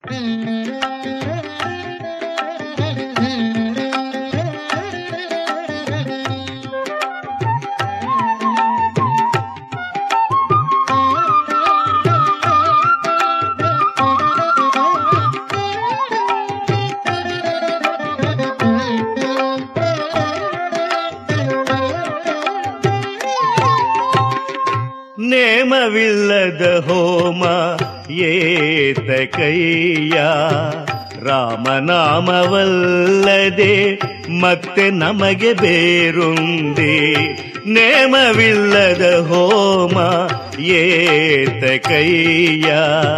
ನೇಮವಿಲ್ಲದ ಹೋಮ ಏತ ಕೈಯ ರಾಮನಾಮವಲ್ಲದೆ ಮತ್ತೆ ನಮಗೆ ಬೇರೊಂದೇ ನೇಮವಿಲ್ಲದ ಹೋಮ ಏತ ಕೈಯ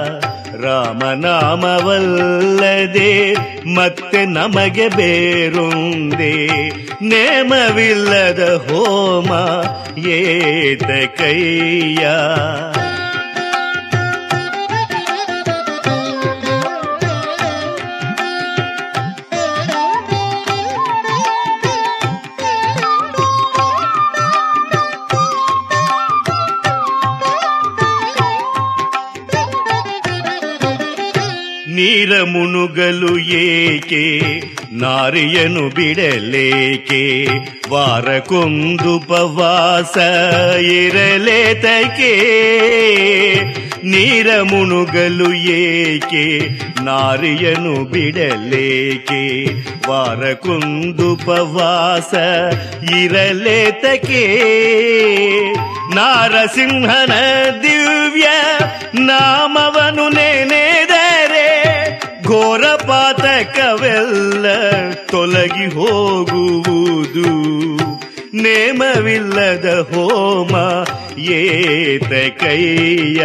ರಾಮನಾಮವಲ್ಲದೆ ಮತ್ತೆ ನಮಗೆ ಬೇರೊಂದೇ ನೇಮವಿಲ್ಲದ ಹೋಮ ಏತ ಕೈಯ ನೀರ ಮುನುಗಲು ಏಕೆ ನಾರಿಯನು ಬಿಡಲೇಕೆ ವಾರಕ್ಕೊಂದು ಪವಾಸ ಇರಲೇತಕೆ ನೀರ ಮುನುಗಲು ಏಕೆ ನಾರಿಯನು ಬಿಡಲೇಕೆ ವಾರಕ್ಕೊಂದು ಪವಾಸ ಇರಲೇತಕೆ ನಾರಸಿಂಹನ ದಿವ್ಯ ನಾಮವನು ನೆನೆದರೆ ಘೋರ ಪಾತಕವೆಲ್ಲ ತೊಲಗಿ ಹೋಗುವುದು ನೇಮವಿಲ್ಲದ ಹೋಮ ಏತ ಕೈಯ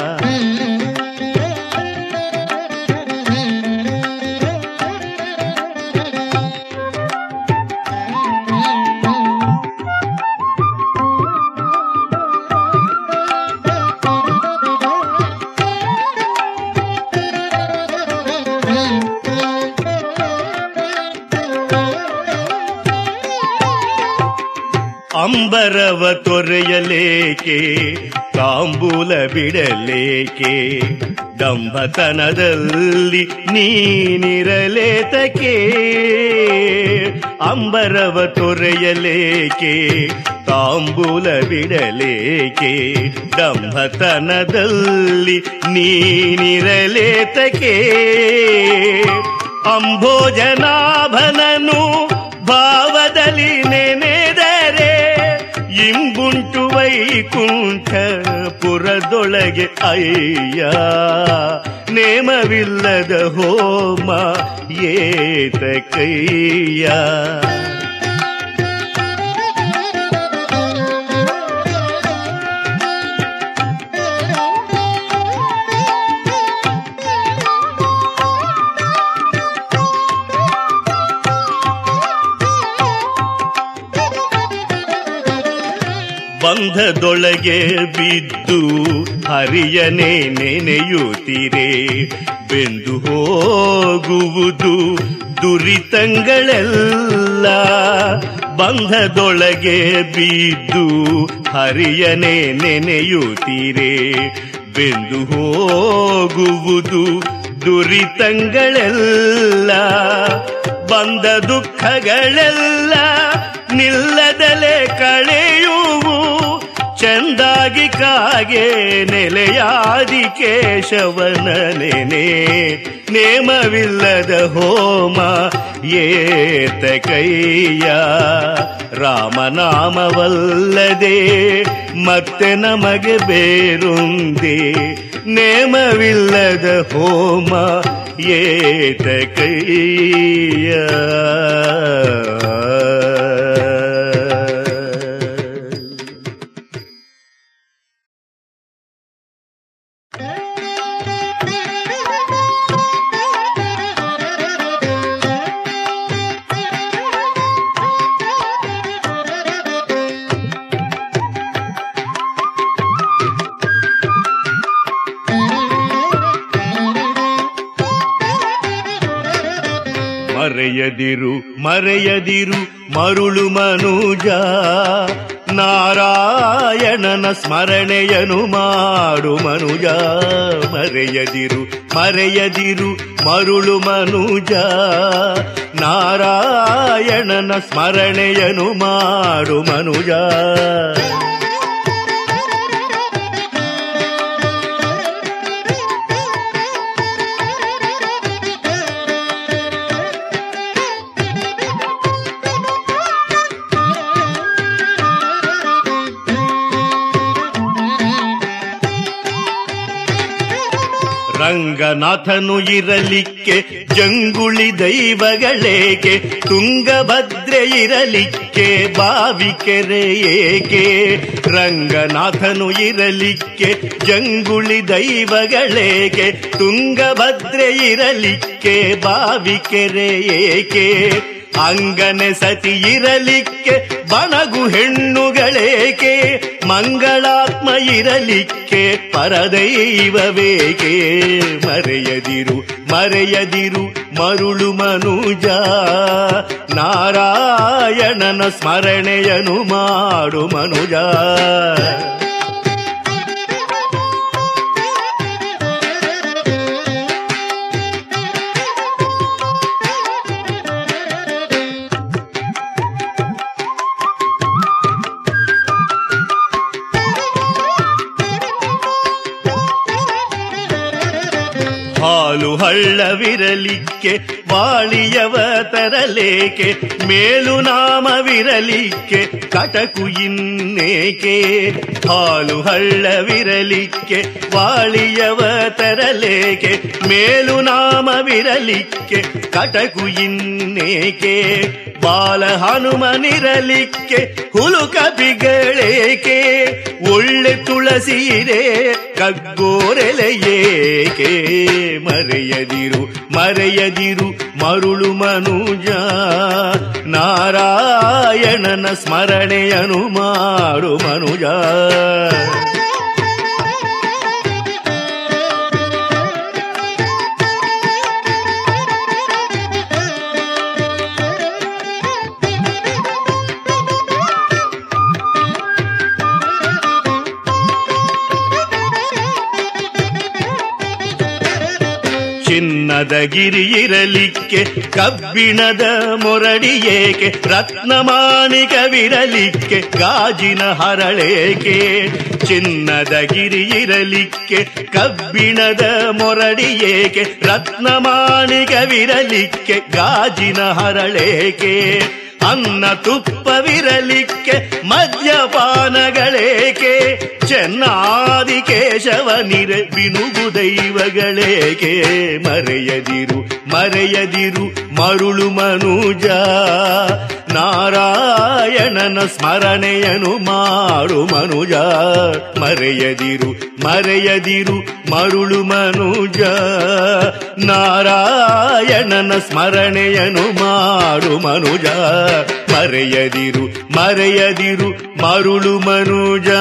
ಅಂಬರವ ತೊರೆಯಲೇಕೆ ತಾಂಬೂಲ ಬಿಡಲೇಕೆ ದಂಭತನದಲ್ಲಿ ನೀನಿರಲೇತಕೆ ಅಂಬರವ ತೊರೆಯಲೇಕೆ ತಾಂಬೂಲ ಬಿಡಲೇಕೆ ದಂಭತನದಲ್ಲಿ ನೀನಿರಲೇತಕೆ ಅಂಭೋಜನಾಭನನು ಭಾವದಲ್ಲಿ ನೆನೆದರೆ ಇಂಬುಂಟು ವೈಕುಂಠ ಪುರದೊಳಗೆ ಅಯ್ಯ ನೇಮವಿಲ್ಲದ ಹೋಮ ಏತ ಕೈಯ ಬಂಧದೊಳಗೆ ಬಿದ್ದು ಹರಿಯನೆ ನೆನೆಯುತ್ತೀರೆ ಬೆಂದು ಹೋಗುವುದು ದುರಿತಂಗಳೆಲ್ಲ ಬಂಧದೊಳಗೆ ಬಿದ್ದು ಹರಿಯನೆ ನೆನೆಯುತ್ತೀರೆ ಬೆಂದು ಹೋಗುವುದು ದುರಿತಂಗಳೆಲ್ಲ ಬಂದ ದುಃಖಗಳೆಲ್ಲ ನಿಲ್ಲದಲೆ ಕಳೆಯುವು ಚಂದಾಗಿ ಕಾಗೆ ನೆಲೆಯಾದಿ ಕೇಶವನ ನೆನೆ ನೇಮವಿಲ್ಲದ ಹೋಮ ಏತ ಕೈಯ ರಾಮನಾಮವಲ್ಲದೆ ಮತ್ತೆ ನಮಗೆ ಬೇರೊಂದೇ ನೇಮವಿಲ್ಲದ ಹೋಮ ಏತ ಕೈಯ ಮರೆಯದಿರು ಮರೆಯದಿರು ಮರುಳು ಮನುಜ ನಾರಾಯಣನ ಸ್ಮರಣೆಯನು ಮಾಡು ಮನುಜ ಮರೆಯದಿರು ಮರೆಯದಿರು ಮರುಳು ಮನುಜ ನಾರಾಯಣನ ಸ್ಮರಣೆಯನು ಮಾಡು ಮನುಜ ರಂಗನಾಥನು ಇರಲಿಕ್ಕೆ ಜಂಗುಳಿ ದೈವಗಳೇಕೆ ತುಂಗಭದ್ರೆ ಇರಲಿಕ್ಕೆ ಬಾವಿಕೆರೆ ಏಕೆ ರಂಗನಾಥನು ಇರಲಿಕ್ಕೆ ಜಂಗುಳಿ ದೈವಗಳೇಕೆ ತುಂಗಭದ್ರೆ ಇರಲಿಕ್ಕೆ ಬಾವಿಕೆರೆ ಏಕೆ ಅಂಗನೆ ಸತಿ ಇರಲಿಕ್ಕೆ ಬಣಗು ಹೆಣ್ಣುಗಳೇಕೆ ಮಂಗಳಾತ್ಮ ಇರಲಿಕ್ಕೆ ಪರದೈವವೇಕೆ ಮರೆಯದಿರು ಮರೆಯದಿರು ಮರುಳು ಮನುಜ ನಾರಾಯಣನ ಸ್ಮರಣೆಯನು ಮಾಡು ಮನುಜ ಹಾಲು ಹಳ್ಳವಿರಲಿಕ್ಕೆ ಬಾಳಿಯವ ತರಲೇಕೆ ಮೇಲು ನಾಮವಿರಲಿಕ್ಕೆ ಕಟಕು ಇನ್ನೇಕೆ ಹಾಲು ಹಳ್ಳವಿರಲಿಕ್ಕೆ ಬಾಳಿಯವ ತರಲೇಕೆ ಮೇಲು ನಾಮವಿರಲಿಕ್ಕೆ ಕಟಕು ಇನ್ನೇಕೆ ಬಾಲ ಹನುಮನಿರಲಿಕ್ಕೆ ಹುಲುಕ ಬಿಗಳೇಕೆ ಒಳ್ಳೆ ತುಳಸೀರೆ ಕಗ್ಗೋರೆಲೆಯೇಕೆ ಮರೆಯದಿರು ಮರೆಯದಿರು ಮರುಳು ಮನುಜ ನಾರಾಯಣನ ಸ್ಮರಣೆಯನು ಮಾಡು ಮನುಜ ಚಿನ್ನದ ಗಿರಿ ಇರಲಿಕ್ಕೆ ಕಬ್ಬಿಣದ ಮೊರಡಿ ಏಕೆ ರತ್ನಮಾಣಿಕವಿರಲಿಕ್ಕೆ ಗಾಜಿನ ಹರಳೇಕೆ ಚಿನ್ನದ ಗಿರಿ ಇರಲಿಕ್ಕೆ ಕಬ್ಬಿಣದ ಮೊರಡಿ ಏಕೆ ರತ್ನಮಾಣಿಕವಿರಲಿಕ್ಕೆ ಗಾಜಿನ ಹರಳೇಕೆ ಅನ್ನ ತುಪ್ಪವಿರಲಿಕ್ಕೆ ಮದ್ಯಪಾನಗಳೇಕೆ ಚೆನ್ನಾದಿ ಕೇಶವನಿರ ಬಿನುಗು ದೈವಗಳೇಕೆ ಮರೆಯದಿರು ಮರೆಯದಿರು ಮರುಳು ಮನುಜ ನಾರಾಯಣನ ಸ್ಮರಣೆಯನು ಮಾಡು ಮನುಜ ಮರೆಯದಿರು ಮರೆಯದಿರು ಮರುಳು ಮನುಜ ನಾರಾಯಣನ ಸ್ಮರಣೆಯನು ಮಾಡು ಮನುಜ ಮರೆಯದಿರು ಮರೆಯದಿರು ಮರುಳು ಮನುಜ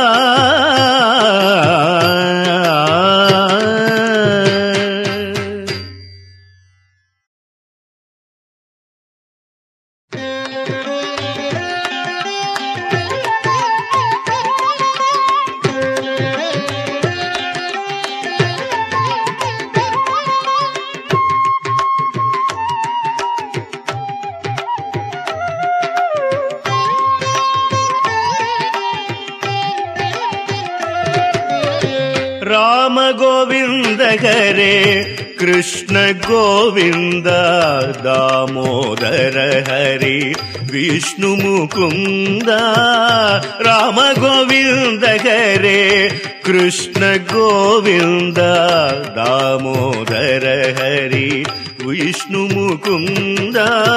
ರಾಮ ಗೋವಿಂದ ಹರೇ ಕೃಷ್ಣ ಗೋವಿಂದ ದಾಮೋದರ ಹರಿ ವಿಷ್ಣು ಮುಕುಂದ ರಾಮ ಗೋವಿಂದ ಹರೇ ಕೃಷ್ಣ ಗೋವಿಂದ ದಾಮೋದರ ಹರಿ ವಿಷ್ಣು ಮುಕುಂದ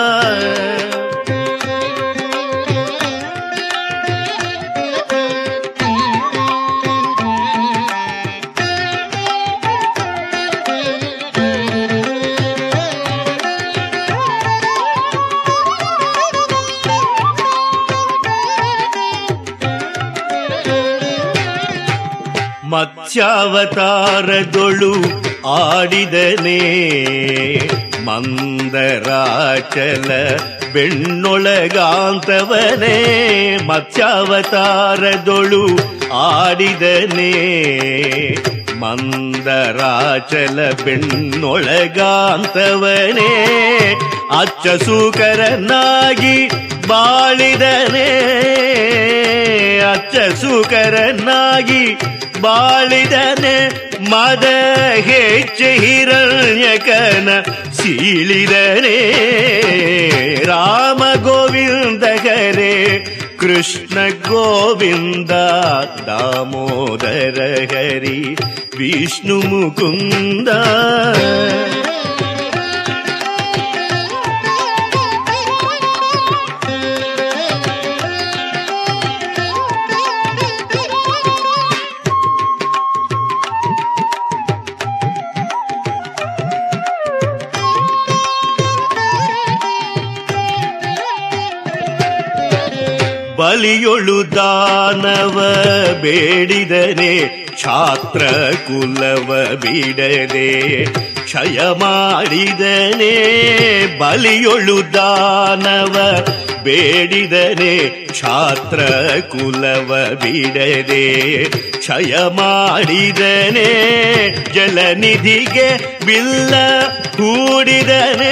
ಮತ್ಸ್ಯಾವತಾರದೊಳು ಆಡಿದನೇ ಮಂದರಾಚಲ ಬೆಣ್ಣೊಳಗಾಂತವನೇ ಮತ್ಸ್ಯಾವತಾರದೊಳು ಆಡಿದನೇ ಮಂದರಾಚಲ ಬೆಣ್ಣೊಳಗಾಂತವನೇ ಅಚ್ಚ ಸೂಕರನಾಗಿ ಬಾಳಿದನೇ ಅಚ್ಚ ಸೂಕರನಾಗಿ ಬಾಳಿದನೆ ಮದ ಹೆಚ್ಚು ಹಿರಣ್ಯಕನ ಸೀಳಿದನೆ ರಾಮ ಗೋವಿಂದ ಹರೇ ಕೃಷ್ಣ ಗೋವಿಂದ ದಾಮೋದರ ಹರಿ ವಿಷ್ಣು ಮುಕುಂದ ಬಲಿಯೊಳು ದಾನವ ಬೇಡಿದನೆ ಛಾತ್ರ ಕುಲವ ಬಿಡದೆ ಕ್ಷಯ ಮಾಡಿದನೆ ಬಲಿಯೊಳು ದಾನವ ಬೇಡಿದನೆ ಛಾತ್ರ ಕುಲವ ಬಿಡದೆ ಕ್ಷಯ ಮಾಡಿದನೆ ಜಲನಿಧಿಗೆ ಬಿಲ್ಲ ಹೂಡಿದನೆ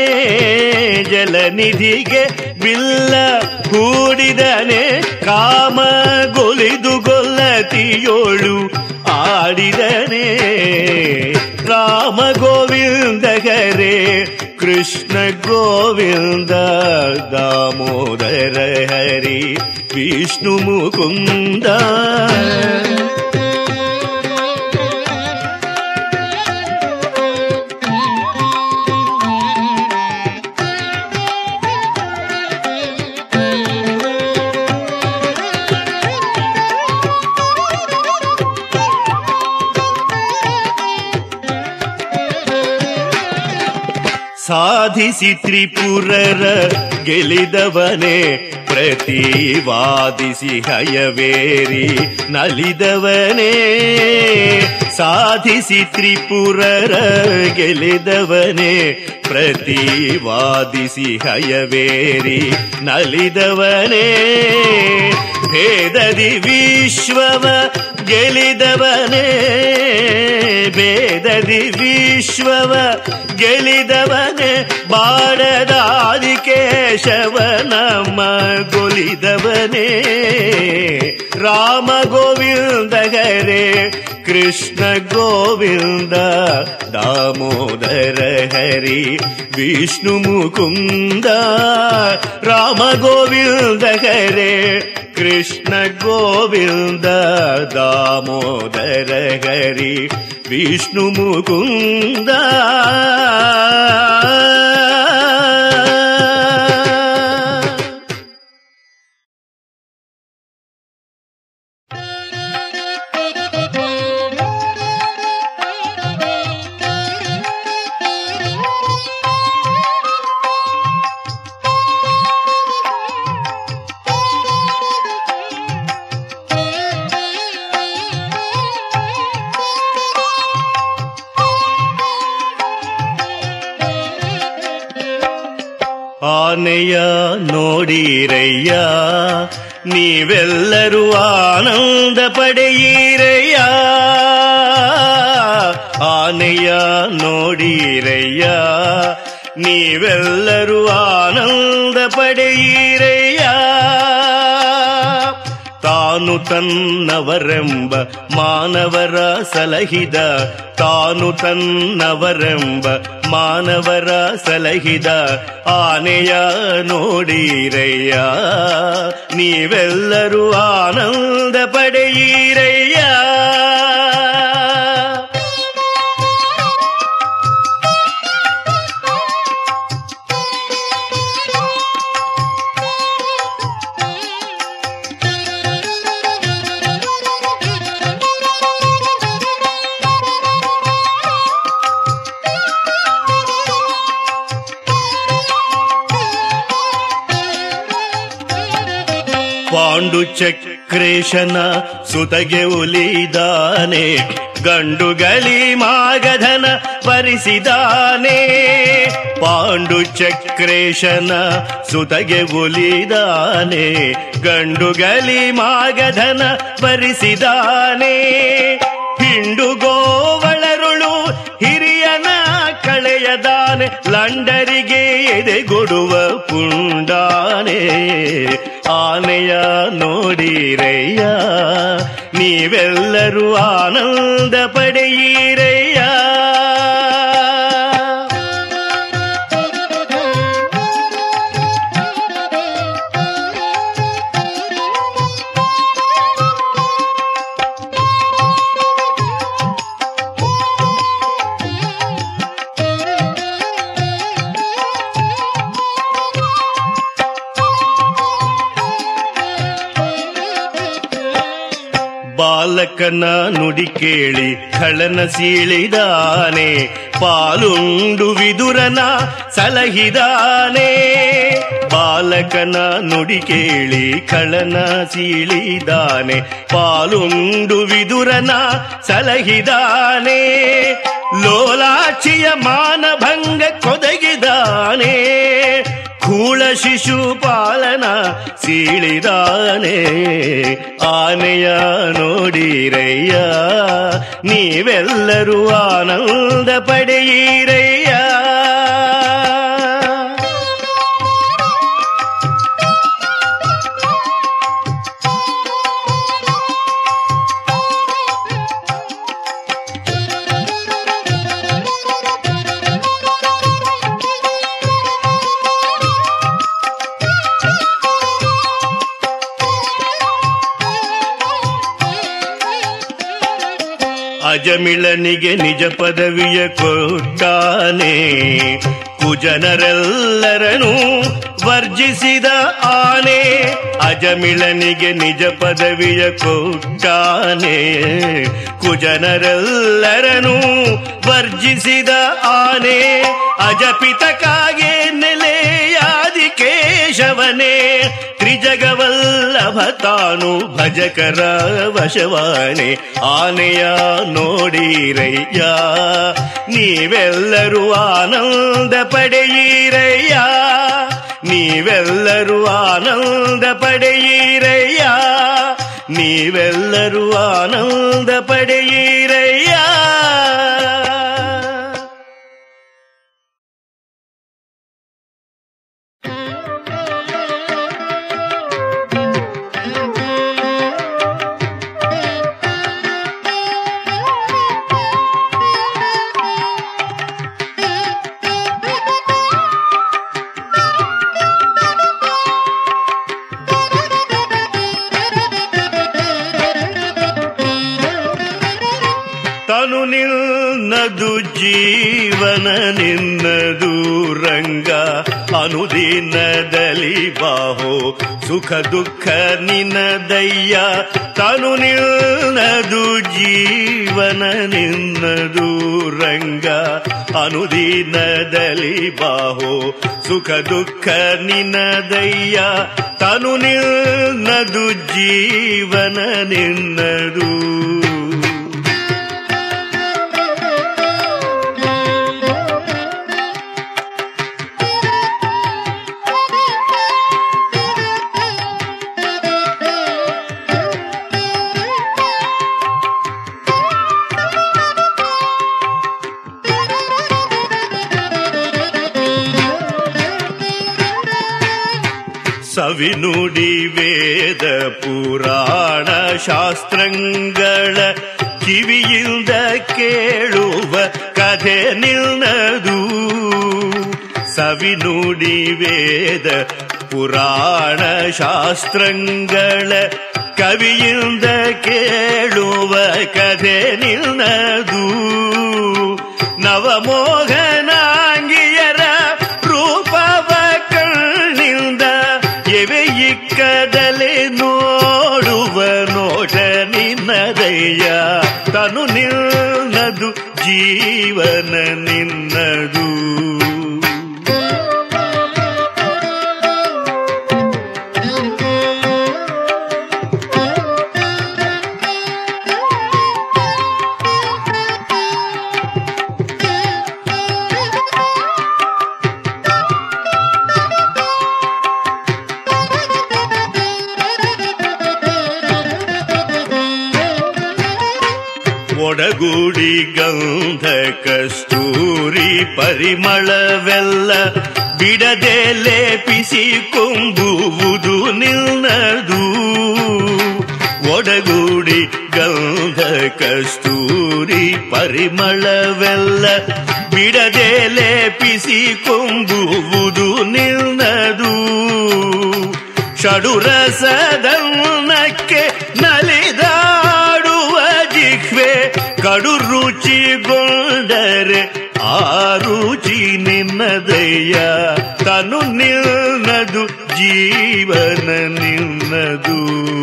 ಜಲನಿಧಿಗೆ ಬಿಲ್ಲ ಹೂಡಿದನೆ ಕಾಮ ಗೊಲಿದು ಗೊಲ್ಲತಿಯೋಳು ಆಡಿದನೆ ರಾಮ ಗೋವಿಂದ ಹರೇ ಕೃಷ್ಣ ಗೋವಿಂದ ದಾಮೋದರ ಹರಿ ವಿಷ್ಣು ಮುಕುಂದ ಸಾಧಿಸಿ ತ್ರಿಪುರರ ಗೆಲಿದವನೇ ಪ್ರತಿವಾದಿಸಿ ಹಯವೇರಿ ನಲಿದವನೇ ಸಾಧಿಸಿ ತ್ರಿಪುರರ ಗೆಲಿದವನೇ ಪ್ರತಿವಾದಿಸಿ ಹಯವೇರಿ ನಲಿದವನೇ ಭೇದದಿ ವಿಶ್ವವ ಗೆಲಿದವನೇ ಭೇದದಿ ವಿಶ್ವವ ಗೆಲಿದವನೇ ಬಾಡದಾದಿ ಕೇಶವ ನಮ್ಮ ಗೊಲಿದವನೇ ರಾಮ ಗೋವಿಂದ ಹರೇ ಕೃಷ್ಣ ಗೋವಿಂದ ದಾಮೋದರ ಹರಿ ವಿಷ್ಣು ಮುಕುಂದ ರಾಮ ಗೋವಿಂದ ಹರೇ ಕೃಷ್ಣ ಗೋವಿಂದ ದಾಮೋದರ ಹರಿ ವಿಷ್ಣು ಮುಕುಂದ ಆನೆಯ ನೋಡಿರಯ್ಯ ನೀವೆಲ್ಲರೂ ಆನಂದ ಪಡೆಯಿರಯ್ಯ ಆನೆಯ ನೋಡಿರಯ್ಯ ನೀವೆಲ್ಲರೂ ಆನಂದ ಪಡೆಯಿರಯ್ಯ ತಾನು ತನ್ನವರೆಂಬ ಮಾನವರ ಸಲಹಿದ ತಾನು ತನ್ನವರೆಂಬ ಮಾನವರ ಸಲಹಿದ ಆನೆಯ ನೋಡಿರಯ್ಯ ನೀವೆಲ್ಲರೂ ಆನಂದ ಪಡೆಯಿರಯ್ಯ ಪಾಂಡು ಚಕ್ರೇಶನ ಸುತಗೆ ಒಲಿದಾನೆ ಗಂಡುಗಳಿ ಮಾಗಧನ ವರಿಸಿದಾನೆ ಪಾಂಡು ಚಕ್ರೇಶನ ಸುತಗೆ ಒಲಿದಾನೆ ಗಂಡುಗಳಿ ಮಾಗಧನ ವರಿಸಿದಾನೆ ಹಿಂಡು ಗೋವಳರುಳು ಹಿರಿಯನ ಕಳೆಯದಾನೆ ಲಂಡರಿಗೆ ಎದೆಗೊಡುವ ಪುಂಡಾನೆ ಆನೆಯ ನೋಡಿರಯ್ಯ ನೀವೆಲ್ಲರೂ ಆನಂದ ಪಡೆಯಿರಯ್ಯ ಬಾಲಕನ ನುಡಿ ಕೇಳಿ ಖಳನ ಸೀಳಿದಾನೆ ಪಾಲುಂಡು ವಿದುರನ ಸಲಹಿದಾನೆ ಬಾಲಕನ ನುಡಿ ಕೇಳಿ ಖಳನ ಸೀಳಿದಾನೆ ಪಾಲುಂಡು ವಿದುರನ ಸಲಹಿದಾನೆ ಲೋಲಾಚಿಯ ಮಾನಭಂಗ ಕೊದಗಿದಾನೆ ಕೂಳ ಶಿಶುಪಾಲನ ಸೀಳಿದಾನೆ ಆನೆಯ ನೋಡಿರಯ್ಯ ನೀವೆಲ್ಲರೂ ಆನಂದ ಪಡೆಯಿರಯ್ಯ ಅಜಮಿಳನಿಗೆ ನಿಜ ಪದವಿಯ ಕೊಟ್ಟಾನೆ ಕುಜನರೆಲ್ಲರನು ವರ್ಜಿಸಿದ ಆನೆ ಅಜಮಿಳನಿಗೆ ನಿಜ ಪದವಿಯ ಕೊಟ್ಟಾನೆ ಕುಜನರೆಲ್ಲರನು ವರ್ಜಿಸಿದ ಆನೆ ಅಜಪಿತಕಾಗೆ ನೆಲೆಯಾದಿ ಕೇಶವನೇ ತ್ರಿಜಗವಲ್ಲಭ ತಾನು ಭಜಕರ ವಶವಾನೆ ಆನೆಯ ನೋಡಿರಯ್ಯ ನೀವೆಲ್ಲರೂ ಆನಂದ ಪಡೆಯಿರಯ್ಯ ನೀವೆಲ್ಲರೂ ಆನಂದ ಪಡೆಯಿರಯ್ಯ ನೀವೆಲ್ಲರೂ ಆನಂದ ಪಡೆಯಿರಯ್ಯ ತನು ನಿನ್ನದು ಜೀವನ ನಿನ್ನದು ರಂಗ ಅನುದಿನದಲ್ಲಿ ಬಾಹೋ ಸುಖ ದುಃಖ ನಿನ್ನದಯ್ಯ ತನು ನಿನ್ನದು ಜೀವನ ನಿನ್ನದು ರಂಗ ಅನುದಿನದಲ್ಲಿ ಬಾಹೋ ಸುಖ ದುಃಖ ನಿನ್ನದಯ್ಯ ತನು ನಿನ್ನದು ಜೀವನ ನಿನ್ನದು ಸವಿನುಡಿ ವೇದ ಪುರಾಣ ಶಾಸ್ತ್ರಗಳ ಕಿವಿಯಿಂದ ಕೇಳುವ ಕಥೆ ನಿಲ್ನದು ಸವಿನುಡಿ ವೇದ ಪುರಾಣ ಶಾಸ್ತ್ರಗಳ ಕವಿಯಿಂದ ಕೇಳುವ ಕಥೆ ನಿಲ್ನದು ನವಮೋಹನಾಂಗಿಯರ ರೂಪವ ಕಣ್ಣಿಂದ ಎವೆ ಇಕ್ಕದಲೆ ನೋಡುವ ನೋಟ ನಿನ್ನದಯ್ಯ ತನು ನಿನ್ನದು ಜೀವನ ನಿನ್ನದು ಒಡಗೂಡಿ ಗಂಧ ಕಸ್ತೂರಿ ಪರಿಮಳವೆಲ್ಲ ಬಿಡದೆ ಲೇಪಿಸಿ ಕೊಂಬುವುದು ನಿನ್ನದು ಒಡಗೂಡಿ ಗಂಧ ಕಸ್ತೂರಿ ಪರಿಮಳವೆಲ್ಲ ಬಿಡದೆ ಲೇಪಿಸಿ ಕೊಂಬುವುದು ನಿನ್ನದು ಷಡುರಸದನ್ನಕ್ಕೆ ನಲಿದಾಡುವ ಜಿಹ್ವೆ ಕಡು ರುಚಿಗೊಂಡರೆ ಆ ರುಚಿ ನಿನ್ನದಯ್ಯ ತನು ನಿನ್ನದು ಜೀವನ ನಿನ್ನದು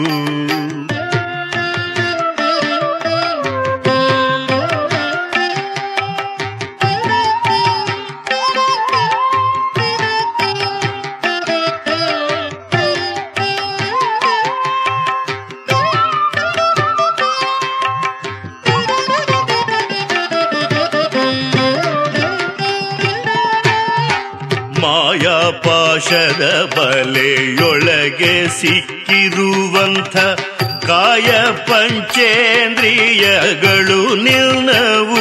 ಮಾಯಾಪಾಶದ ಬಲೆಯೊಳಗೆ ಸಿಕ್ಕಿರುವಂಥ ಕಾಯ ಪಂಚೇಂದ್ರಿಯಗಳು ನಿನ್ನವು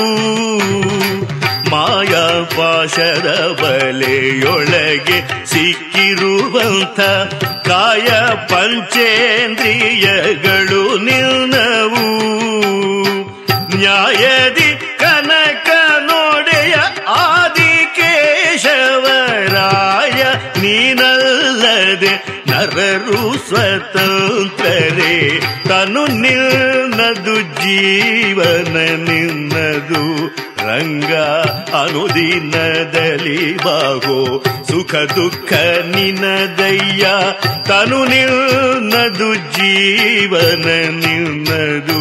ಮಾಯಾಪಾಶದ ಬಲೆಯೊಳಗೆ ಸಿಕ್ಕಿರುವಂಥ ಕಾಯ ಪಂಚೇಂದ್ರಿಯಗಳು ನಿನ್ನವು ನ್ಯಾಯದಿ ಕನಕ ನೋಡೆಯ ಆದಿಕೇಶವರಾಯ ನೀನಲ್ಲದೆ ನರರು ಸ್ವತಂತ್ರರೇ ತನು ನಿನ್ನದು ಜೀವನ ನಿನ್ನದು ರಂಗ ಅನುದಿನದಲ್ಲಿ ಬಾಗೋ ಸುಖ ದುಃಖ ನಿನ್ನದಯ್ಯ ತನು ನಿನ್ನದು ಜೀವನ ನಿನ್ನದು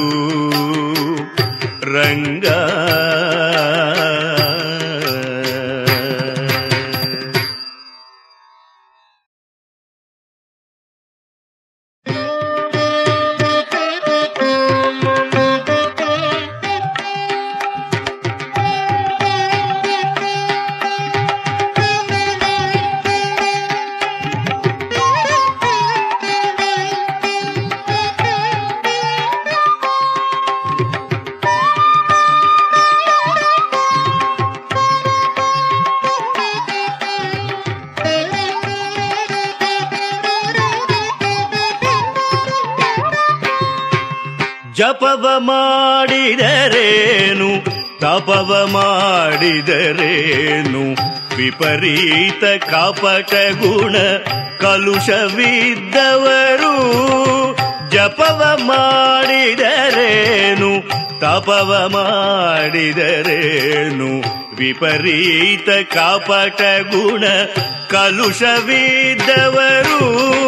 ರಂಗ ಜಪವ ಮಾಡಿದರೇನು ತಪವ ಮಾಡಿದರೇನು ವಿಪರೀತ ಕಪಟ ಗುಣ ಕಲುಷವಿದ್ದವರು ಜಪವ ಮಾಡಿದರೇನು ತಪವ ಮಾಡಿದರೇನು ವಿಪರೀತ ಕಪಟ ಗುಣ ಕಲುಷವಿದ್ದವರು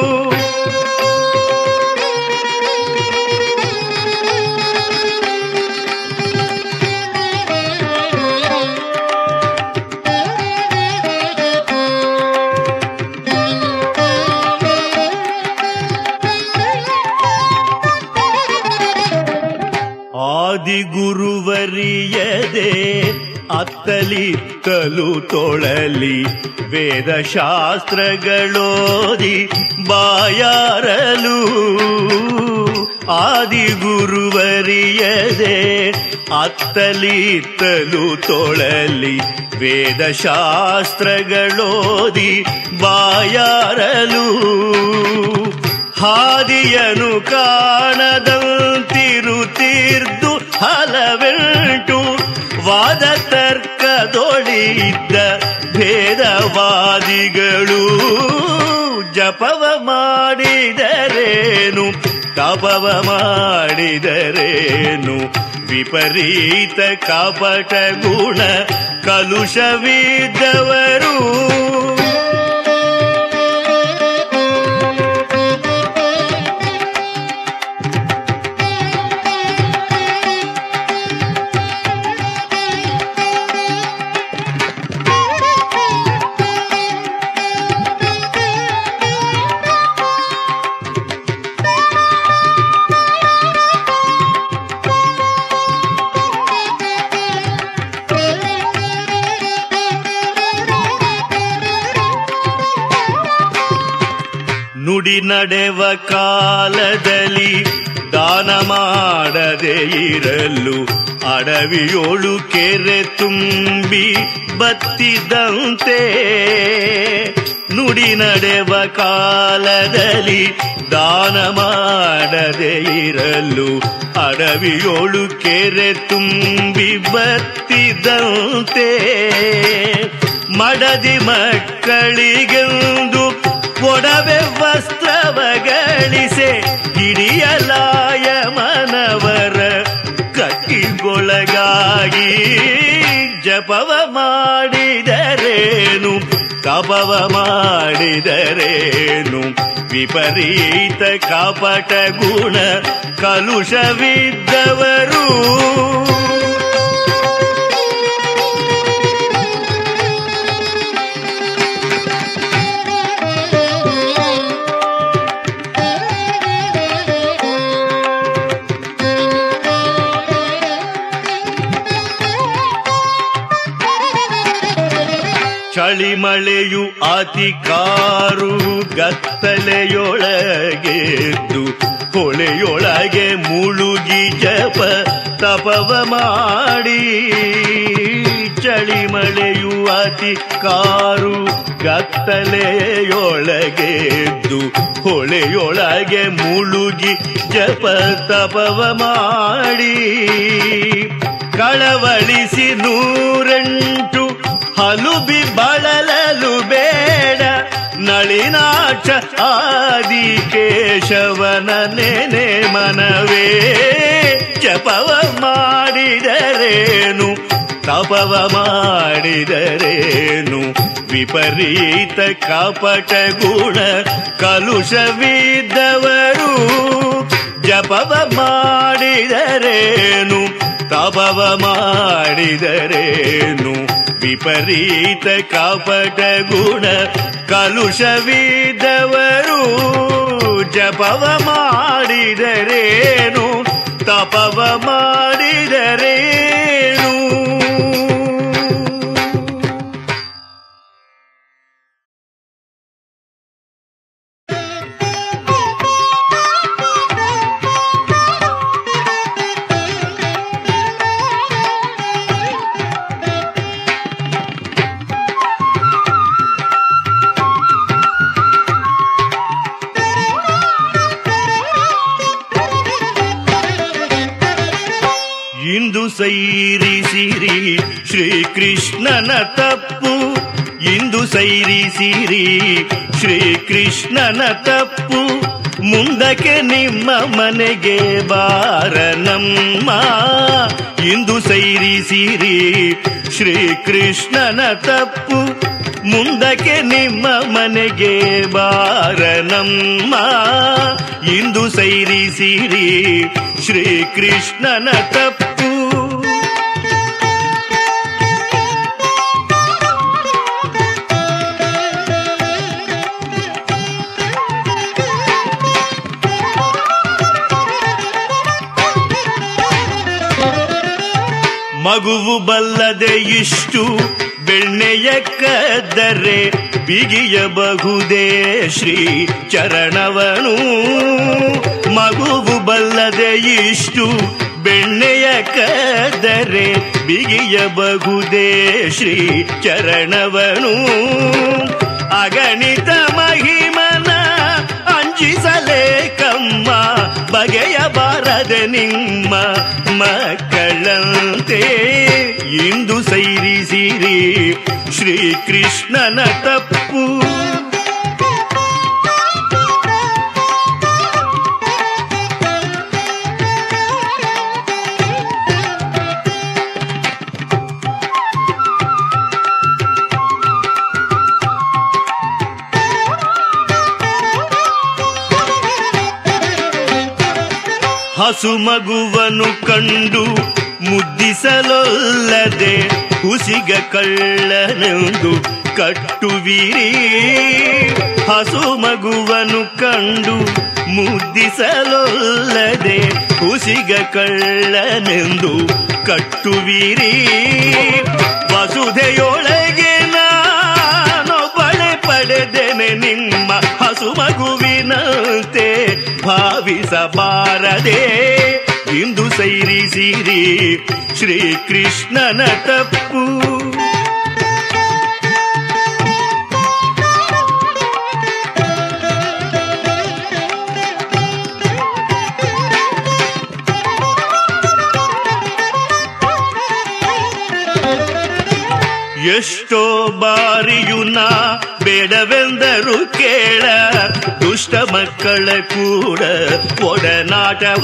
ಆದಿಗುರುವರಿಯದೆ ಅತ್ತಲಿತ್ತಲು ತೊಳಲಿ ವೇದಶಾಸ್ತ್ರಗಳೋದಿ ಬಾಯಾರಲು ಆದಿಗುರುವರಿಯದೆ ಅತ್ತಲಿತ್ತಲು ತೊಳಲಿ ವೇದಶಾಸ್ತ್ರಗಳೋದಿ ಬಾಯಾರಲು ಹಾದಿಯನು ಕಾಣದಂತಿರುತ್ತಿರ್ದು ಹಲವೆಂಟು ವಾದ ತರ್ಕದೊಳಿದ್ದ ಭೇದವಾದಿಗಳು ಜಪವ ಮಾಡಿದರೇನು ತಪವ ಮಾಡಿದರೇನು ವಿಪರೀತ ಕಪಟ ಗುಣ ಕಲುಷವಿದ್ದವರು ನುಡಿ ನಡೆವ ಕಾಲದಲ್ಲಿ ದಾನ ಮಾಡದೆ ಇರಲು ಅಡವಿಯೋಳು ಕೆರೆ ತುಂಬಿ ಬತ್ತಿದಂತೆ ನುಡಿ ನಡೆವ ಕಾಲದಲ್ಲಿ ದಾನ ಮಾಡದೆ ಇರಲು ಅಡವಿಯೋಳು ಕೆರೆ ತುಂಬಿ ಬತ್ತಿದಂತೆ ಮಡದಿ ಮಕ್ಕಳಿಗೆಂದು ಒಡವೆ ವಸ್ತ್ರವ ಗಳಿಸೆ ಹಿಡಿಯಲಾಯ ಮನವರ ಕಟ್ಟಿಗೊಳಗಾಗಿ ಜಪವ ಮಾಡಿದರೇನು ತಪವ ಮಾಡಿದರೇನು ವಿಪರೀತ ಕಪಟ ಗುಣ ಕಲುಷವಿದ್ದವರು ಚಳಿ ಮಳೆಯು ಅತಿ ಕಾರು ಗತ್ತಲೆಯೊಳಗೆದ್ದು ಹೊಳೆಯೊಳಗೆ ಮುಳುಗಿ ಜಪ ತಪವ ಮಾಡಿ ಚಳಿ ಮಳೆಯು ಅತಿ ಕಾರು ಗತ್ತಲೆಯೊಳಗೆದ್ದು ಹೊಳೆಯೊಳಗೆ ಮುಳುಗಿ ಜಪ ತಪವ ಮಾಡಿ ಕಳವಳಿಸಿ ನೂರೆಂಟು ಹಲುಬಿ ಬಳಲಲು ಬೇಡ ನಳಿನಾಕ್ಷ ಆದಿ ಕೇಶವನ ನೆನೆ ಮನವೇ ಜಪವ ಮಾಡಿದರೇನು ತಪವ ಮಾಡಿದರೇನು ವಿಪರೀತ ಕಪಟ ಗುಣ ಕಲುಷವಿದ್ದವರು ಜಪವ ಮಾಡಿದರೇನು ತಪವ ಮಾಡಿದರೇನು ವಿಪರೀತ ಕಪಟ ಗುಣ ಕಲುಷವಿದ್ದವರು ಜಪವ ಮಾಡಿದರೇನು ತಪವ ಮಾಡಿದರೇನು ಇಂದು ಸೈರಿಸಿರಿ ಶ್ರೀಕೃಷ್ಣನ ತಪ್ಪು ಇಂದು ಸೈರಿಸಿರಿ ಶ್ರೀಕೃಷ್ಣನ ತಪ್ಪು ಮುಂದಕ್ಕೆ ನಿಮ್ಮ ಮನೆಗೆ ಬಾರನಮ್ಮ ಇಂದು ಸೈರಿಸಿರಿ ಶ್ರೀಕೃಷ್ಣನ ತಪ್ಪು ಮುಂದಕ್ಕೆ ನಿಮ್ಮ ಮನೆಗೆ ಬಾರನಮ್ಮ ಇಂದು ಸೈರಿಸಿರಿ ಶ್ರೀಕೃಷ್ಣನ ತಪ್ಪು ಮಗುವು ಬಲ್ಲದೆ ಇಷ್ಟು ಬೆಣ್ಣೆಯ ಕದ್ದರೆ ಬಿಗಿಯಬಹುದೇ ಶ್ರೀ ಚರಣವನು ಮಗುವು ಬಲ್ಲದೆ ಇಷ್ಟು ಬೆಣ್ಣೆಯ ಕದ್ದರೆ ಬಿಗಿಯಬಹುದೇ ಶ್ರೀ ಚರಣವನು ಅಗಣಿತ ಮಹಿಮನ ಅಂಜಿಸಲೇಕಮ್ಮ ಬಗೆಯಬಾರದೆ ನಿಮ್ಮ ಮಕ್ಕಳಂತೆ ಇಂದು ಸೈರಿಸಿರಿ ಶ್ರೀಕೃಷ್ಣನ ತಪ್ಪು ಹಸು ಮಗುವನ್ನು ಕಂಡು ಮುದ್ದಿಸಲೊಲ್ಲದೆ ಹುಸಿಗ ಕಳ್ಳನೆಂದು ಕಟ್ಟುವಿರಿ ಹಸು ಮಗುವನ್ನು ಕಂಡು ಮುದ್ದಿಸಲೊಲ್ಲದೆ ಹುಸಿಗ ಕಳ್ಳನೆಂದು ಕಟ್ಟುವಿರಿ ವಸುಧೆಯೊಳಗೆ ನೊಬ್ಬಳೆ ಪಡೆದೆನೆ ನಿಮ್ಮ ಹಸು ಮಗುವಿನಂತೆ ಭಾವಿಸುವಿರಿ ಭಾವಿಸಬಾರದೆ ಇಂದು ಸೈರಿಸಿರಿ ಶ್ರೀಕೃಷ್ಣನ ತಪ್ಪು ಎಷ್ಟೋ ಬಾರಿಯು ನಾ ಬೇಡವೆಂದರು ಕೇಳ ದುಷ್ಟ ಮಕ್ಕಳ ಕೂಡ ಒಡನಾಟವ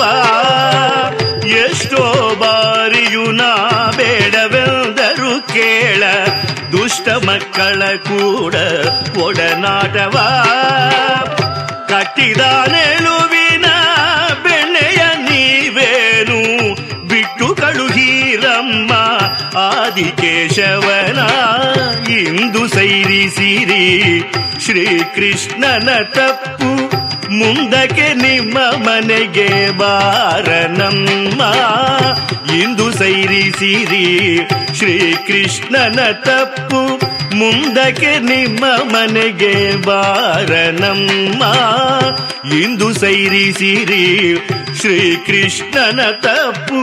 ಎಷ್ಟೋ ಬಾರಿಯು ನಾ ಬೇಡವೆಂದರು ಕೇಳ ದುಷ್ಟ ಮಕ್ಕಳ ಕೂಡ ಒಡನಾಟವ ಕಟ್ಟಿದ ನೆಳುವಿನ ಬೆಣ್ಣೆಯ ನೀವೇನು ಬಿಟ್ಟು ಕಳುಹೀರಮ್ಮ ಆದಿಕೇಶವನ ಇಂದು ಸೈರಿಸಿರಿ ಶ್ರೀಕೃಷ್ಣನ ತಪ್ಪು ಮುಂದಕ್ಕೆ ನಿಮ್ಮ ಮನೆಗೆ ಬಾರನಮ್ಮ ಇಂದು ಸೈರಿಸಿರಿ ಶ್ರೀಕೃಷ್ಣನ ತಪ್ಪು ಮುಂದಕ್ಕೆ ನಿಮ್ಮ ಮನೆಗೆ ಬಾರನಮ್ಮ ಇಂದು ಸೈರಿಸಿರಿ ಶ್ರೀಕೃಷ್ಣನ ತಪ್ಪು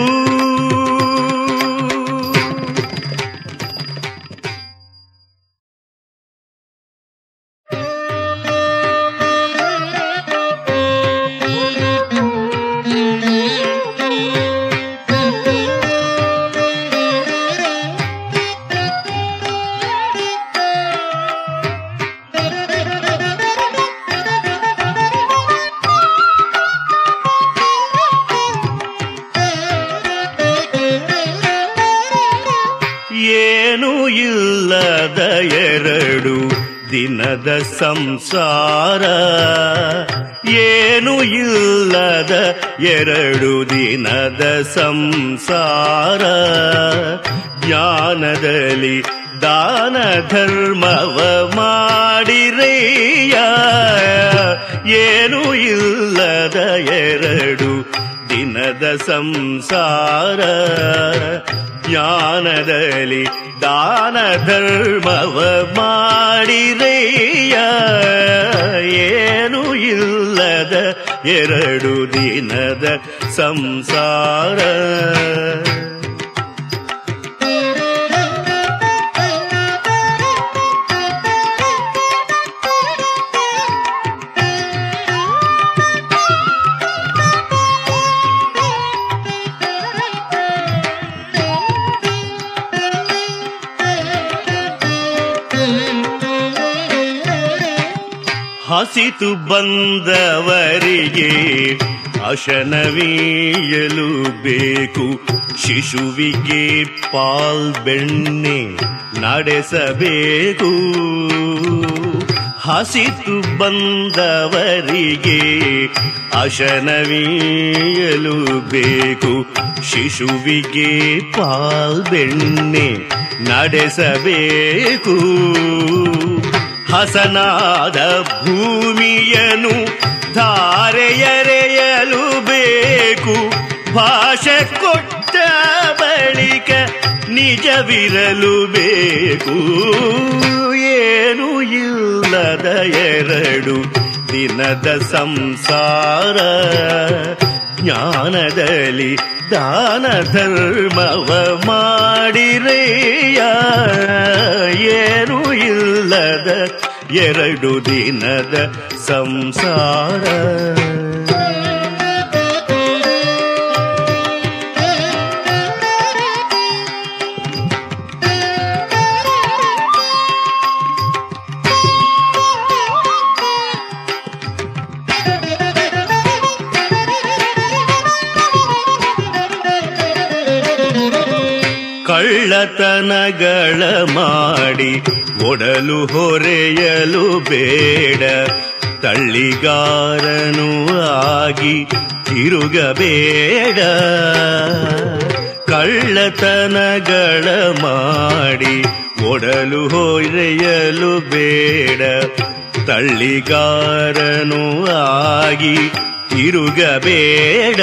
ಏನು ಇಲ್ಲದ ಎರಡು ದಿನದ ಸಂಸಾರ ಏನು ಇಲ್ಲದ ಎರಡು ದಿನದ ಸಂಸಾರ ಜ್ಞಾನದಲ್ಲಿ ದಾನ ಧರ್ಮವ ಮಾಡಿರೆಯ ಏನು ಇಲ್ಲದ ಎರಡು ದಿನದ ಸಂಸಾರ ಜ್ಞಾನದಲ್ಲಿ ದಾನ ಧರ್ಮವ ಮಾಡಿರೆಯ ಏನು ಇಲ್ಲದ ಎರಡು ದಿನದ ಸಂಸಾರ ಹಸಿತು ಬಂದವರಿಗೆ ಅಶನವೀಯಲು ಬೇಕು ಶಿಶುವಿಗೆ ಪಾಲ್ ಬೆಣ್ಣೆ ನಡೆಸಬೇಕು ಹಸಿತು ಬಂದವರಿಗೆ ಅಶನವೀಯಲು ಬೇಕು ಶಿಶುವಿಗೆ ಪಾಲ್ ಬೆಣ್ಣೆ ನಡೆಸಬೇಕು ಹಸನಾದ ಭೂಮಿಯನು ಧಾರೆಯರೆಯಲು ಬೇಕು ಭಾಷೆ ಕೊಟ್ಟ ಬಳಿಕ ನಿಜವಿರಲು ಬೇಕು ಏನು ಇಲ್ಲದ ಎರಡು ದಿನದ ಸಂಸಾರ ಜ್ಞಾನದಲ್ಲಿ ದಾನ ಧರ್ಮವ ಮಾಡಿರೆಯ ಏನು ಇಲ್ಲದ ಎರಡು ದಿನದ ಸಂಸಾರ ಕಳ್ಳತನಗಳ ಮಾಡಿ ಒಡಲು ಹೊರೆಯಲು ಬೇಡ ತಳ್ಳಿಗಾರನು ಆಗಿ ತಿರುಗಬೇಡ ಕಳ್ಳತನಗಳ ಮಾಡಿ ಒಡಲು ಹೊರೆಯಲು ಬೇಡ ತಳ್ಳಿಗಾರನು ಆಗಿ ತಿರುಗಬೇಡ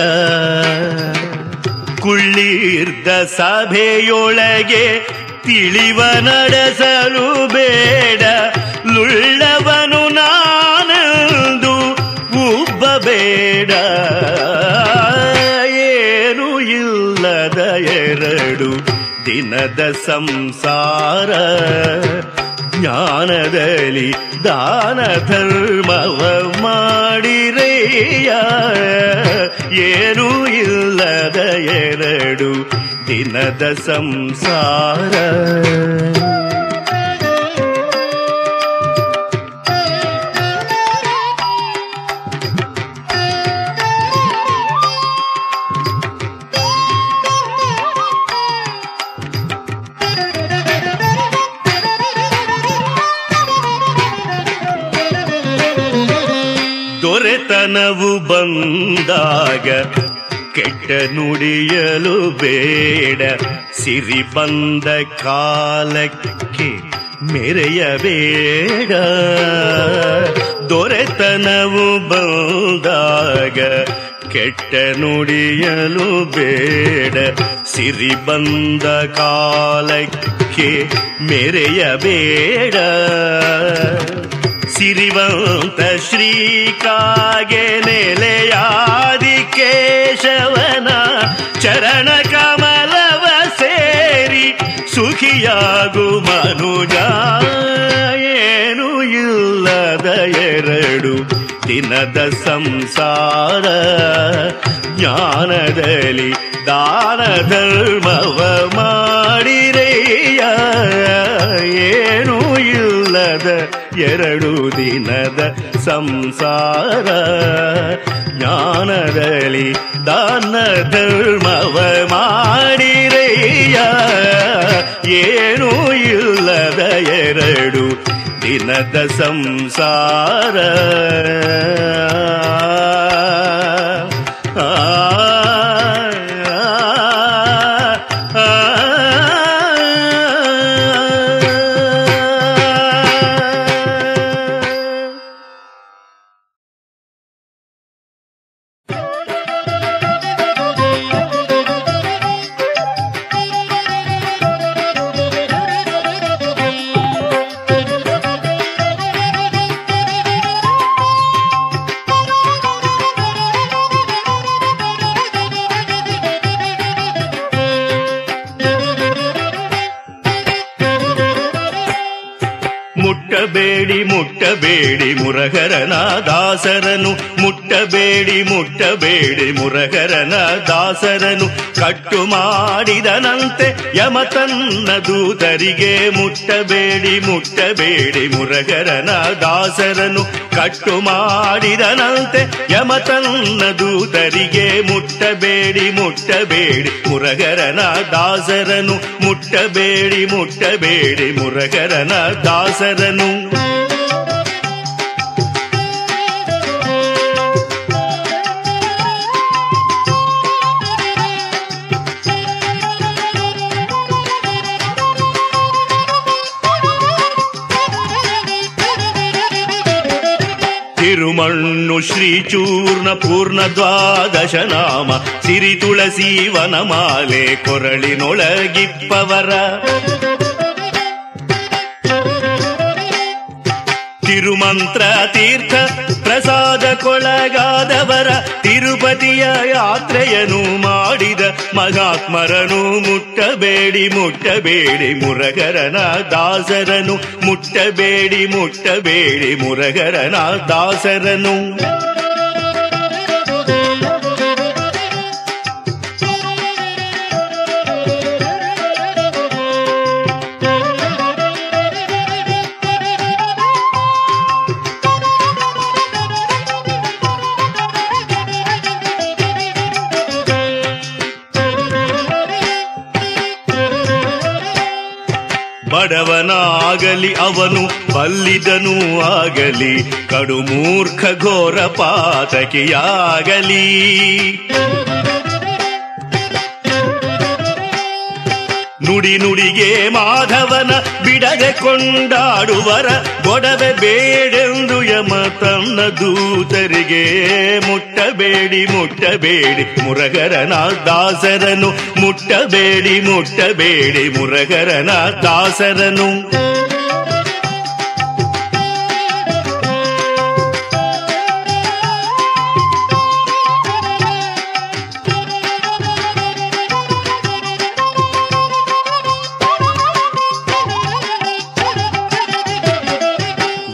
ಕುಳ್ಳಿರ್ದ ಸಭೆಯೊಳಗೆ ತಿಳಿವ ನಡೆಸಲು ಬೇಡ ಲುಳ್ಳವನು ನಾನಂದು ಉಬ್ಬಬೇಡ ದಿನದ ಸಂಸಾರ ಜ್ಞಾನದಲ್ಲಿ ದಾನ ಧರ್ಮವ ಮಾಡಿರೆಯ ಏನೂ ಇಲ್ಲದ ಎರಡು ದಿನದ ಸಂಸಾರ ದೊರೆತನವು ಬಂದಾಗ ಕೆಟ್ಟ ನುಡಿಯಲು ಬೇಡ ಸಿರಿ ಬಂದ ಕಾಲಕ್ಕೆ ಮೆರೆಯಬೇಡ ದೊರೆತನವು ಬಂದಾಗ ಕೆಟ್ಟ ನುಡಿಯಲು ಬೇಡ ಸಿರಿ ಬಂದ ಕಾಲಕ್ಕೆ ಮೆರೆಯಬೇಡ ಸಿರಿವಂತ ಶ್ರೀಕಾಗೆ ನೆಲೆಯಾದಿ ಕೇಶವನ ಚರಣ ಕಮಲವ ಸೇರಿ ಸುಖಿಯಾಗು ಮನುಜ ಏನು ಇಲ್ಲದ ಎರಡು ದಿನದ ಸಂಸಾರ ಜ್ಞಾನದಲ್ಲಿ ದಾನ ಧರ್ಮವ ಮಾಡಿರೆಯ ಏನು ಇಲ್ಲದ ಎರಡು ದಿನದ ಸಂಸಾರ ಜ್ಞಾನದಲ್ಲಿ ದಾನ ಧರ್ಮವ ಮಾಡಿರೆಯ ಏನು ಇಲ್ಲದ ಎರಡು ದಿನದ ಸಂಸಾರ ಆ, ಆ, ಆ. ಮುಟ್ಟಬೇಡಿ ಮುಟ್ಟಬೇಡಿ ಮುರಗರನ ದಾಸರನು ಮುಟ್ಟಬೇಡಿ ಮುಟ್ಟಬೇಡಿ ಮುರಗರನ ದಾಸರನು ಕಟ್ಟು ಮಾಡಿದನಂತೆ ಯಮ ತನ್ನ ದೂತರಿಗೆ ಮುಟ್ಟಬೇಡಿ ಮುಟ್ಟಬೇಡಿ ಮುರಗರನ ದಾಸರನು ಕಟ್ಟು ಮಾಡಿದನಂತೆ ಯಮ ತನ್ನ ದೂತರಿಗೆ ಮುಟ್ಟಬೇಡಿ ಮುಟ್ಟಬೇಡಿ ಮುರಗರನ ದಾಸರನು ಮುಟ್ಟಬೇಡಿ ಮುಟ್ಟಬೇಡಿ ಮುರಗರನ ದಾಸರನು ತಿರುಮಣ್ಣು ಶ್ರೀಚೂರ್ಣ ಪೂರ್ಣ ದ್ವಾದಶ ನಾಮ ಸಿರಿ ತುಳಸಿ ವನಮಾಲೆ ಕೊರಳಿನೊಳಗಿಪ್ಪವರ ತಿರುಮಂತ್ರ ತೀರ್ಥ ಪ್ರಸಾದ ಕೊಳಗಾದವರ ತಿರುಪತಿಯ ಯಾತ್ರೆಯನ್ನು ಮಾಡಿದ ಮಹಾತ್ಮರನು ಮುಟ್ಟಬೇಡಿ ಮುಟ್ಟಬೇಡಿ ಮುರಗರನ ದಾಸರನು ಮುಟ್ಟಬೇಡಿ ಮುಟ್ಟಬೇಡಿ ಮುರಗರನ ದಾಸರನು ಬಡವನಾಗಲಿ ಅವನು ಬಲ್ಲಿದನೂ ಆಗಲಿ ಕಡು ಮೂರ್ಖ ಘೋರ ಪಾತಕಿಯಾಗಲಿ ನುಡಿ ನುಡಿಗೆ ಮಾಧವನ ಬಿಡದೆ ಕೊಂಡಾಡುವರ ಗೊಡವೆ ಬೇಡೆಂದು ಯಮ ತನ್ನ ದೂತರಿಗೆ ಮುಟ್ಟಬೇಡಿ ಮುಟ್ಟಬೇಡಿ ಮುರಗರನ ದಾಸರನು ಮುಟ್ಟಬೇಡಿ ಮುಟ್ಟಬೇಡಿ ಮುರಗರನ ದಾಸರನು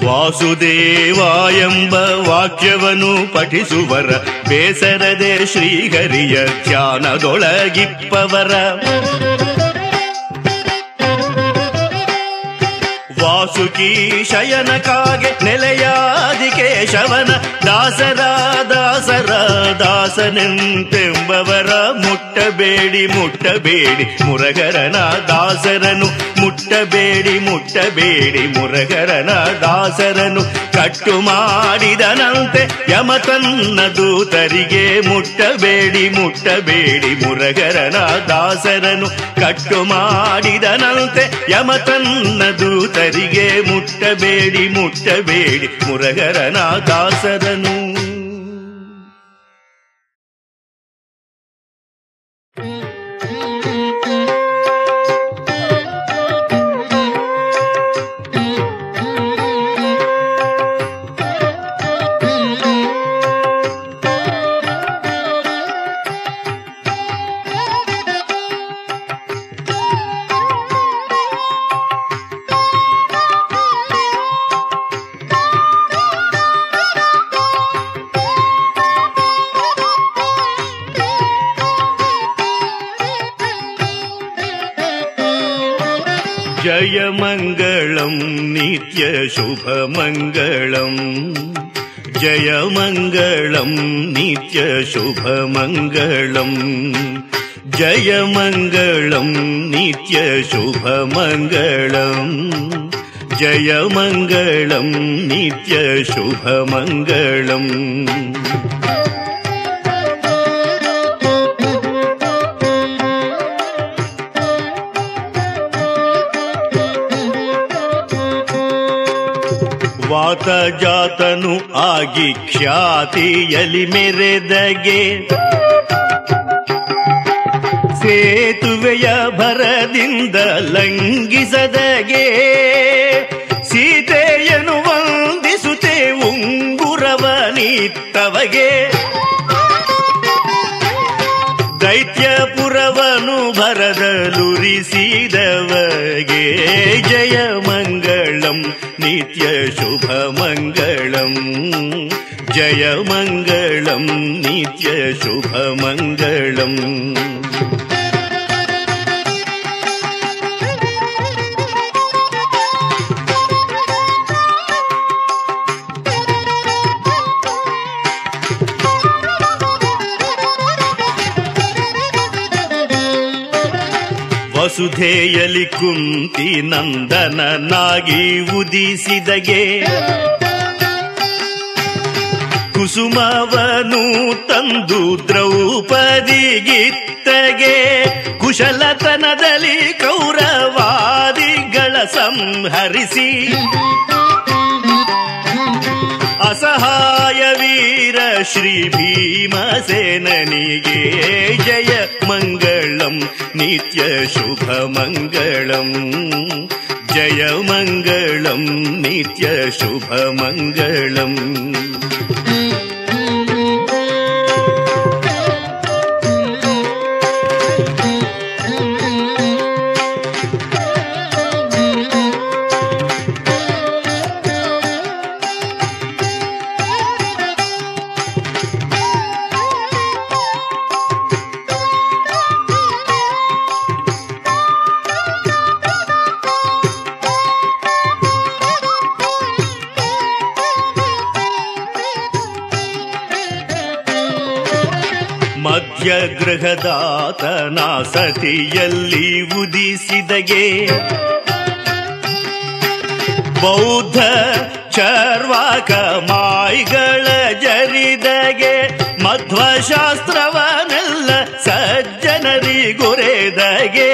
ವಾಸುದೇವ ಎಂಬ ವಾಕ್ಯವನ್ನು ಪಠಿಸುವರ ಬೇಸರದೆ ಶ್ರೀಹರಿಯ ಧ್ಯಾನದೊಳಗಿಪ್ಪವರ ವಾಸುಕಿ ಶಯನ ಕಾಗೆ ನೆಲೆಯಾದಿ ಕೇಶವನ ದಾಸರ ದಾಸರ ದಾಸನೆಂತೆಂಬವರ ಮುಟ್ಟಬೇಡಿ ಮುಟ್ಟಬೇಡಿ ಮುರಗರನ ದಾಸರನು ಮುಟ್ಟಬೇಡಿ ಮುಟ್ಟಬೇಡಿ ಮುರಗರನ ದಾಸರನು ಕಟ್ಟು ಮಾಡಿದನಂತೆ ಯಮ ತನ್ನ ದೂತರಿಗೆ ಮುಟ್ಟಬೇಡಿ ಮುಟ್ಟಬೇಡಿ ಮುರಗರನ ದಾಸರನು ಕಟ್ಟು ಮಾಡಿದನಂತೆ ಯಮ ತನ್ನ ದೂತರಿಗೆ ಮುಟ್ಟಬೇಡಿ ಮುಟ್ಟಬೇಡಿ ಮುರಗರನ ದಾಸರನು ಜಯ ಮಂಗಳಂ ನಿತ್ಯ ಶುಭ ಮಂಗಳಂ ಜಯ ಮಂಗಳಂ ನಿತ್ಯ ಶುಭ ಮಂಗಳಂ ಜಯ ಮಂಗಳಂ ನಿತ್ಯ ಶುಭ ಮಂಗಳಂ ಜಯ ಮಂಗಳಂ ನಿತ್ಯ ಶುಭ ಮಂಗಳಂ ವಾತ ಜಾತನು ಆಗಿ ಖ್ಯಾತಿಯಲಿ ಮೆರೆದಗೆ ಸೇತುವೆಯ ಭರದಿಂದ ಲಂಘಿಸದಗೆ ಸೀತೆಯನು ವಂದಿಸುತ್ತೆ ಉಂಗುರವ ನೀತ್ತವಗೆ ದೈತ್ಯಪುರವನು ಭರದಲುರಿಸಿದವಗೆ ಜಯ ಮಂಗಳಂ ನಿತ್ಯ ಶುಭ ಮಂಗಳಂ ಜಯ ಮಂಗಳಂ ನಿತ್ಯ ಶುಭ ಮಂಗಳಂ ವಸುಧೆಯಲಿ ಕುಂತಿ ನಂದನನಾಗಿ ಉದಿಸಿದಗೆ ಕುಸುಮವನು ತಂದು ದ್ರೌಪದಿಗಿತ್ತಗೆ ಕುಶಲತನದಲ್ಲಿ ಕೌರವಾದಿಗಳ ಸಂಹರಿಸಿ ಅಸಹಾಯ ವೀರ ಶ್ರೀ ಭೀಮಸೇನನಿಗೆ ಜಯ ಮಂಗಳಂ ನಿತ್ಯ ಶುಭ ಮಂಗಳಂ ಜಯ ಮಂಗಳಂ ನಿತ್ಯ ಶುಭ ಮಂಗಳಂ ಮಧ್ಯಗೃಹದಾತನ ಸತಿಯಲ್ಲಿ ಉದಿಸಿದಗೆ ಬೌದ್ಧ ಚರ್ವಾಕ ಮಾಯಿಗಳ ಜರಿದಗೆ ಮಧ್ವಶಾಸ್ತ್ರವನೆಲ್ಲ ಸಜ್ಜನರಿಗುರೆದಗೆ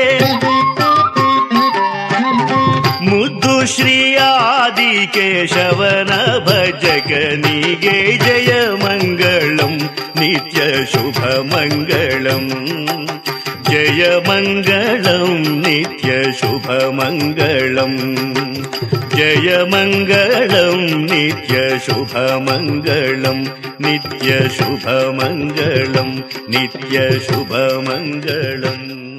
ಮುದ್ದು ಶ್ರೀ ಆದಿ ಕೇಶವನ ಭಜಕನಿಗೆ ಜಯ ಮಂಗಳಂ ನಿತ್ಯ ಶುಭ ಮಂಗಳಂ ಜಯ ಮಂಗಳಂ ನಿತ್ಯ ಶುಭ ಮಂಗಳಂ ಜಯ ಮಂಗಳಂ ನಿತ್ಯ ಶುಭ ಮಂಗಳಂ ನಿತ್ಯ ಶುಭ ಮಂಗಳಂ ನಿತ್ಯ ಶುಭ ಮಂಗಳಂ